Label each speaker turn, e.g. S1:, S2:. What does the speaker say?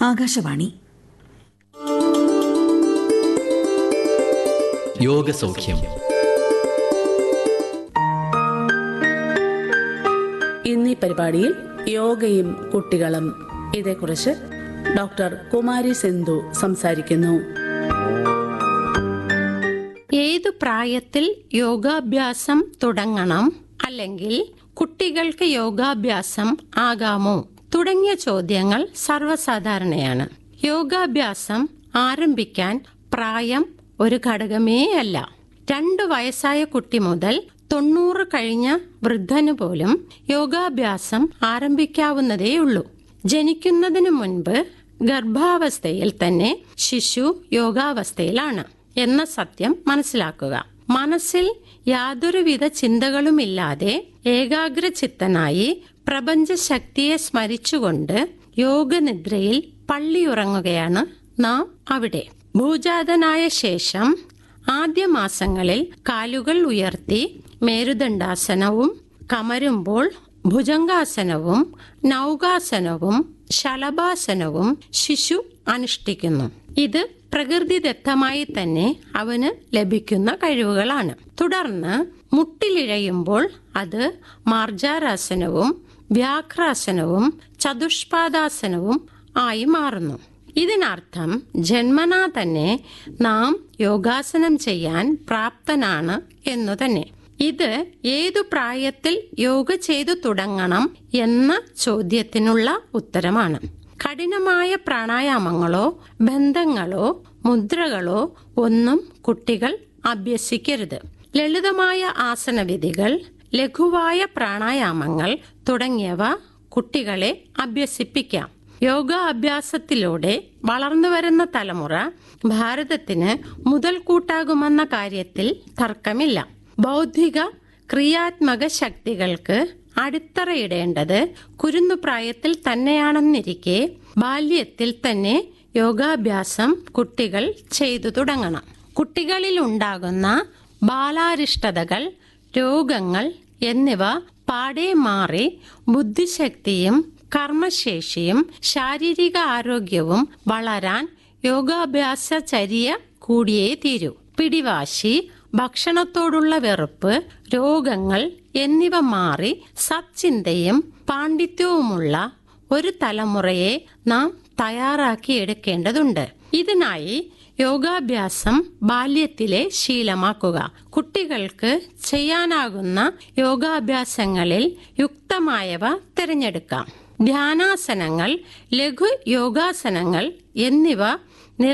S1: ആകാശവാണി
S2: യോഗസൗഖ്യം
S3: ഇന്നീ പരിപാടിയിൽ യോഗയും കുട്ടികളും ഇതേക്കുറിച്ച് ഡോക്ടർ കുമാരി സിന്ധു സംസാരിക്കുന്നു
S4: ഏതു പ്രായത്തിൽ യോഗാഭ്യാസം തുടങ്ങണം അല്ലെങ്കിൽ കുട്ടികൾക്ക് യോഗാഭ്യാസം ആകാമോ തുടങ്ങിയ ചോദ്യങ്ങൾ സർവ്വസാധാരണയാണ് യോഗാഭ്യാസം ആരംഭിക്കാൻ പ്രായം ഒരു ഘടകമേ അല്ല രണ്ടു വയസ്സായ കുട്ടി മുതൽ തൊണ്ണൂറ് കഴിഞ്ഞ വൃദ്ധന് പോലും യോഗാഭ്യാസം ആരംഭിക്കാവുന്നതേയുള്ളൂ ജനിക്കുന്നതിന് മുൻപ് ഗർഭാവസ്ഥയിൽ തന്നെ ശിശു യോഗാവസ്ഥയിലാണ് എന്ന സത്യം മനസ്സിലാക്കുക മനസ്സിൽ യാതൊരുവിധ ചിന്തകളുമില്ലാതെ ഏകാഗ്രചിത്തനായി പ്രപഞ്ച ശക്തിയെ സ്മരിച്ചുകൊണ്ട് യോഗനിദ്രയിൽ പള്ളിയുറങ്ങുകയാണ് നാം അവിടെ ഭൂജാതനായ ശേഷം ആദ്യ മാസങ്ങളിൽ കാലുകൾ ഉയർത്തി മേരുദണ്ഡാസനവും കമരുമ്പോൾ ഭുജംഗാസനവും നൗകാസനവും ശലഭാസനവും ശിശു അനുഷ്ഠിക്കുന്നു ഇത് പ്രകൃതിദത്തമായി തന്നെ അവന് ലഭിക്കുന്ന കഴിവുകളാണ് തുടർന്ന് മുട്ടിലിഴയുമ്പോൾ അത് മാർജാരാസനവും വ്യാഘ്രാസനവും ചതുഷ്പാദാസനവും ആയി മാറുന്നു ഇതിനർത്ഥം ജന്മനാ തന്നെ നാം യോഗാസനം ചെയ്യാൻ പ്രാപ്തനാണ് എന്നു തന്നെ ഇത് ഏതു പ്രായത്തിൽ യോഗ ചെയ്തു തുടങ്ങണം എന്ന ചോദ്യത്തിനുള്ള ഉത്തരമാണ് കഠിനമായ പ്രാണായാമങ്ങളോ ബന്ധങ്ങളോ മുദ്രകളോ ഒന്നും കുട്ടികൾ അഭ്യസിക്കരുത് ലളിതമായ ആസനവിധികൾ ലഘുവായ പ്രാണായാമങ്ങൾ തുടങ്ങിയവ കുട്ടികളെ അഭ്യസിപ്പിക്കാം യോഗ അഭ്യാസത്തിലൂടെ വളർന്നു വരുന്ന തലമുറ ഭാരതത്തിന് മുതൽക്കൂട്ടാകുമെന്ന കാര്യത്തിൽ തർക്കമില്ല ബൗദ്ധിക ക്രിയാത്മക ശക്തികൾക്ക് അടിത്തറയിടേണ്ടത് കുരുന്നുപ്രായത്തിൽ തന്നെയാണെന്നിരിക്കെ ബാല്യത്തിൽ തന്നെ യോഗാഭ്യാസം കുട്ടികൾ ചെയ്തു തുടങ്ങണം കുട്ടികളിൽ ഉണ്ടാകുന്ന ബാലാരിഷ്ടതകൾ രോഗങ്ങൾ എന്നിവ പാടെ മാറി ബുദ്ധിശക്തിയും കർമ്മശേഷിയും ശാരീരിക ആരോഗ്യവും വളരാൻ യോഗാഭ്യാസ ചര്യ കൂടിയേ തീരൂ പിടിവാശി ഭക്ഷണത്തോടുള്ള വെറുപ്പ് രോഗങ്ങൾ എന്നിവ മാറി സച്ചിന്തയും പാണ്ഡിത്യവുമുള്ള ഒരു തലമുറയെ നാം തയ്യാറാക്കി എടുക്കേണ്ടതുണ്ട് ഇതിനായി യോഗാഭ്യാസം ബാല്യത്തിലെ ശീലമാക്കുക കുട്ടികൾക്ക് ചെയ്യാനാകുന്ന യോഗാഭ്യാസങ്ങളിൽ യുക്തമായവ തിരഞ്ഞെടുക്കാം ധ്യാനാസനങ്ങൾ ലഘു യോഗാസനങ്ങൾ എന്നിവ